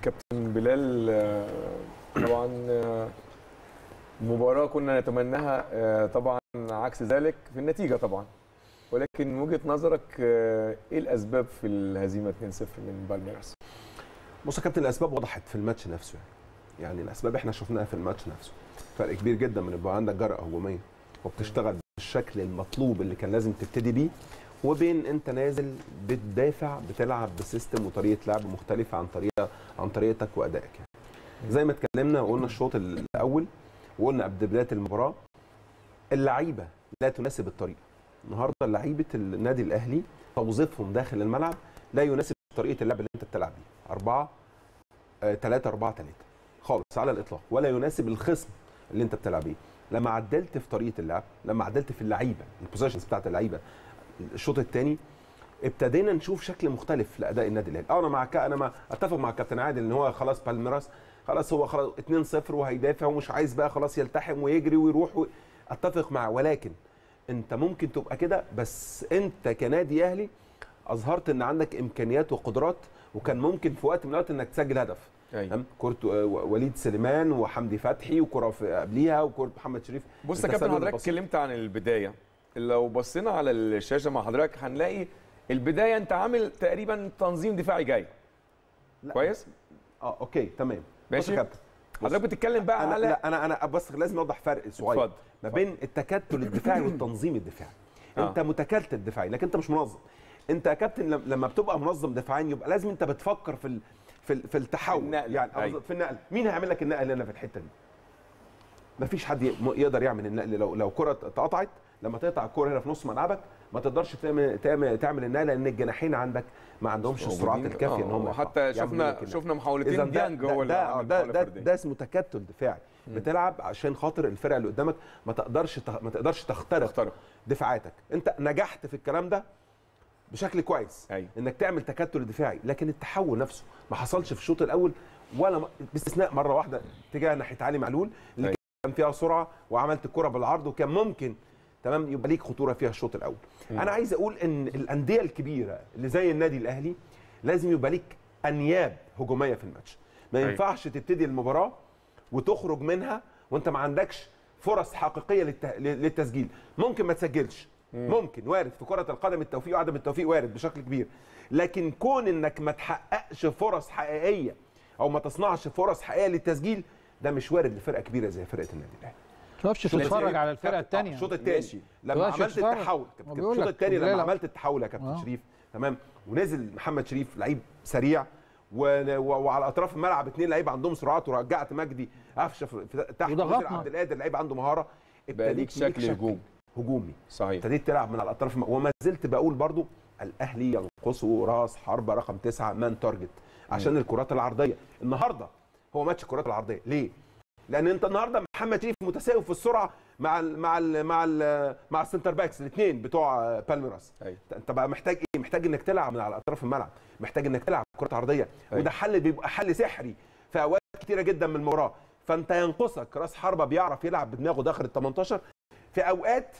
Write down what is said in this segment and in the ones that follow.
كابتن بلال آه، طبعا آه، مباراة كنا نتمناها آه، طبعا عكس ذلك في النتيجة طبعا ولكن من وجهة نظرك آه، ايه الاسباب في الهزيمة 2-0 من بالميراس؟ بص يا كابتن الاسباب وضحت في الماتش نفسه يعني. يعني الاسباب احنا شفناها في الماتش نفسه فرق كبير جدا من يبقى عندك جرأة هجوميه وبتشتغل بالشكل المطلوب اللي كان لازم تبتدي بيه وبين انت نازل بتدافع بتلعب بسيستم وطريقه لعب مختلفه عن طريقه عن طريقتك وادائك يعني. زي ما اتكلمنا وقلنا الشوط الاول وقلنا قبل بدايه المباراه اللعيبه لا تناسب الطريقه النهارده لعيبه النادي الاهلي توظيفهم داخل الملعب لا يناسب طريقه اللعب اللي انت بتلعب بيها 4 3 4 3 خالص على الاطلاق ولا يناسب الخصم اللي انت بتلعب بيه لما عدلت في طريقه اللعب لما عدلت في اللعيبه البوزيشنز بتاعت اللعيبه الشوط الثاني ابتدينا نشوف شكل مختلف لاداء النادي الاهلي اه انا مع ك... انا ما اتفق مع كابتن عادل ان هو خلاص بالميراس خلاص هو خلاص 2-0 وهيدافع ومش عايز بقى خلاص يلتحم ويجري ويروح و... اتفق معاه ولكن انت ممكن تبقى كده بس انت كنادي اهلي اظهرت ان عندك امكانيات وقدرات وكان ممكن في وقت من الاوقات انك تسجل هدف أيوة. تمام كره آه، وليد سليمان وحمدي فتحي وكره في قبليها وكره محمد شريف بص يا كابتن التسلل حضرتك البسيط. اتكلمت عن البدايه لو بصينا على الشاشه مع حضرتك هنلاقي البدايه انت عامل تقريبا تنظيم دفاعي جاي لا. كويس اه اوكي تمام بص ماشي. يا كابتن بص. حضرتك بتتكلم بقى انا على لا انا انا بس لازم اوضح فرق صغير اتفضل. ما بين التكتل الدفاعي والتنظيم الدفاعي آه. انت متكتل دفاعي لكن انت مش منظم انت يا كابتن لم- لما بتبقى منظم دفاعيا يبقى لازم انت بتفكر في ال... في ال... في التحول النقل. يعني أيوة. في النقل مين هيعمل لك النقل هنا في الحته دي مفيش حد ي- م- يقدر يعمل النقل لو لو كره اتقطعت لما تقطع الكره هنا في نص ملعبك ما تقدرش تعمل تعمل, تعمل النقل لان الجناحين عندك ما عندهمش السرعات موجودين. الكافيه ان آه، هم وحتى يعملوا شفنا لك النقل. شفنا محاولتين اذا ده ديانج هو اللي ده عمل ده محاولة ده, فردية. ده اسمه تكتل دفاعي بتلعب عشان خاطر الفرقه اللي قدامك ما تقدرش تخ- ما تقدرش تخترق تخترق. دفاعاتك انت نجحت في الكلام ده بشكل كويس أيوة. انك تعمل تكتل دفاعي لكن التحول نفسه ما حصلش في الشوط الاول ولا م... باستثناء مره واحده اتجاه ناحيه علي معلول اللي أيوة. كان فيها سرعه وعملت الكره بالعرض وكان ممكن تمام يبقى ليك خطوره فيها الشوط الاول انا عايز اقول ان الانديه الكبيره اللي زي النادي الاهلي لازم يبقى ليك انياب هجوميه في الماتش ما أيوة. ينفعش تبتدي المباراه وتخرج منها وانت ما عندكش فرص حقيقيه للت... للتسجيل ممكن ما تسجلش ممكن وارد في كره القدم التوفيق وعدم التوفيق وارد بشكل كبير لكن كون انك ما تحققش فرص حقيقيه او ما تصنعش فرص حقيقيه للتسجيل ده مش وارد لفرقه كبيره زي فرقه النادي الاهلي تقفش تتفرج على الفرقه الثانيه الشوط الثاني ماشي. لما تقفش عملت تتفرج. التحول هو كابتن، بيقول الشوط لك الثاني لما بيلعب. عملت التحول يا كابتن آه. شريف تمام ونزل محمد شريف لعيب سريع و... و... وعلى اطراف الملعب اثنين لعيب عندهم سرعات ورجعت مجدي قفشه في... في... تحت وضغطنا. ونزل عبد القادر لعيب عنده مهاره بقى ليك ابتديت شكل هجوم هجومي صحيح ابتديت تلعب من على الاطراف وما زلت بقول برضو الاهلي ينقصه راس حربه رقم تسعة مان تارجت عشان الكرات العرضيه النهارده هو ماتش الكرات العرضيه ليه لان انت النهارده محمد شريف متساوي في السرعه مع ال مع ال مع ال مع السنتر باكس الاثنين بتوع بالميراس أيوة. انت بقى محتاج ايه محتاج انك تلعب من على اطراف الملعب محتاج انك تلعب كرات عرضيه أيوة. وده حل بيبقى حل سحري في اوقات كتيره جدا من المباراه فانت ينقصك راس حربه بيعرف يلعب بدماغه داخل ال 18 في اوقات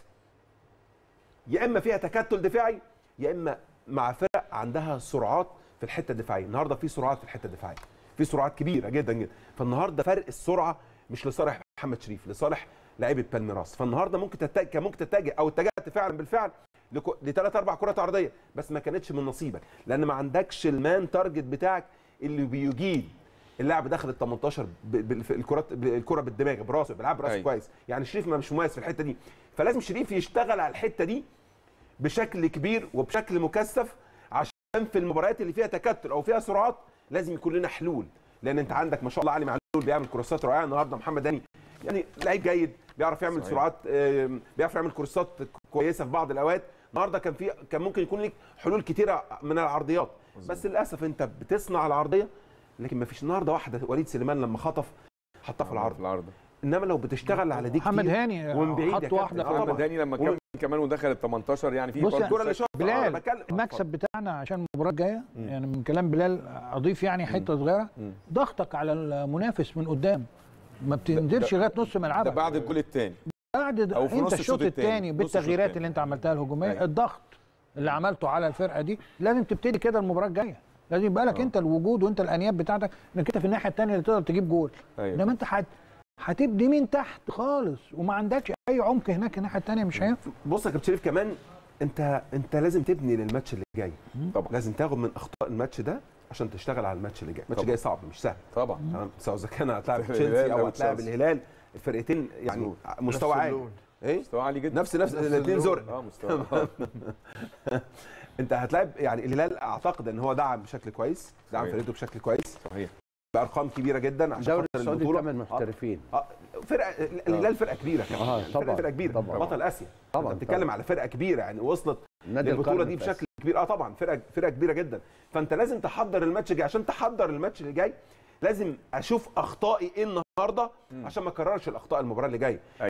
يا اما فيها تكتل دفاعي يا اما مع فرق عندها سرعات في الحته الدفاعيه النهارده في سرعات في الحته الدفاعيه في سرعات كبيره جدا جدا فالنهارده فرق السرعه مش لصالح محمد شريف لصالح لعيبه بالميراس فالنهارده ممكن تتجه كان ممكن تتجه او اتجهت فعلا بالفعل لكو- لثلاث اربع كرات عرضيه بس ما كانتش من نصيبك لان ما عندكش المان تارجت بتاعك اللي بيجيد اللاعب داخل ال 18 ب- ب- في الكرات ب- الكره بالدماغ براسه بيلعب براسه أيوة. كويس يعني شريف ما مش مميز في الحته دي فلازم شريف يشتغل على الحته دي بشكل كبير وبشكل مكثف عشان في المباريات اللي فيها تكتل او فيها سرعات لازم يكون لنا حلول لان انت عندك ما شاء الله علي معلول بيعمل كروسات رائعه النهارده محمد هاني يعني لعيب جيد بيعرف يعمل صحيح. سرعات آم، بيعرف يعمل كروسات كويسه في بعض الاوقات النهارده كان في كان ممكن يكون لك حلول كتيره من العرضيات بس للاسف انت بتصنع العرضيه لكن ما فيش النهارده واحده وليد سليمان لما خطف حطها في العرض في العرض انما لو بتشتغل على دي محمد كتير هاني ومن بعيد يا حط كابتن. واحده آه في طبعاً. محمد هاني لما ومن- كان كمان ودخل ال 18 يعني في بص يا برضه الكره اللي شاطها بلال، آه، بتكلم- المكسب بتاعنا عشان المباراه الجايه يعني من كلام بلال اضيف يعني حته صغيره ضغطك على المنافس من قدام ما بتنزلش ده- لغايه نص ده ملعبك بعد الجول الثاني بعد د- أو في نص انت الشوط الشوط التاني. الثاني نص الشوط بالتغييرات التاني. اللي انت عملتها الهجوميه أيوة. الضغط اللي عملته على الفرقه دي لازم تبتدي كده المباراه الجايه لازم يبقى لك آه. انت الوجود وانت الانياب بتاعتك انك انت في الناحيه الثانيه اللي تقدر تجيب جول ايوه انما انت هت هتبني من تحت خالص وما عندكش اي عمق هناك الناحيه الثانيه مش هينفع بص يا كابتن شريف كمان انت انت لازم تبني للماتش اللي جاي طبعا لازم تاخد من اخطاء الماتش ده عشان تشتغل على الماتش اللي جاي الماتش طبعا. جاي صعب مش سهل طبعا تمام سواء اذا كان هتلاعب الهلال تشيلسي او أو هتلاعب تشيلسي. الهلال الفرقتين يعني مظبوط. مستوى نفس عالي اللون. ايه مستوى عالي جدا نفس نفس نفس الاثنين اللون. زرق اه مستوى آه. انت هتلاعب يعني الهلال اعتقد ان هو دعم بشكل كويس دعم صحيح. فرقته بشكل كويس صحيح بارقام كبيره جدا عشان الدوري خاطر السعودي البطوله ثمان محترفين اه فرقه الهلال فرقه كبيره كمان آه، يعني طبعاً، فرقه فرقه كبيره طبعاً. بطل اسيا طبعاً، انت بتتكلم طبعاً. على فرقه كبيره يعني وصلت نادي للبطوله القرن دي في آسيا. بشكل كبير اه طبعا فرقه فرقه كبيره جدا فانت لازم تحضر الماتش الجاي عشان تحضر الماتش اللي جاي لازم اشوف اخطائي ايه النهارده عشان ما اكررش الاخطاء المباراه اللي جايه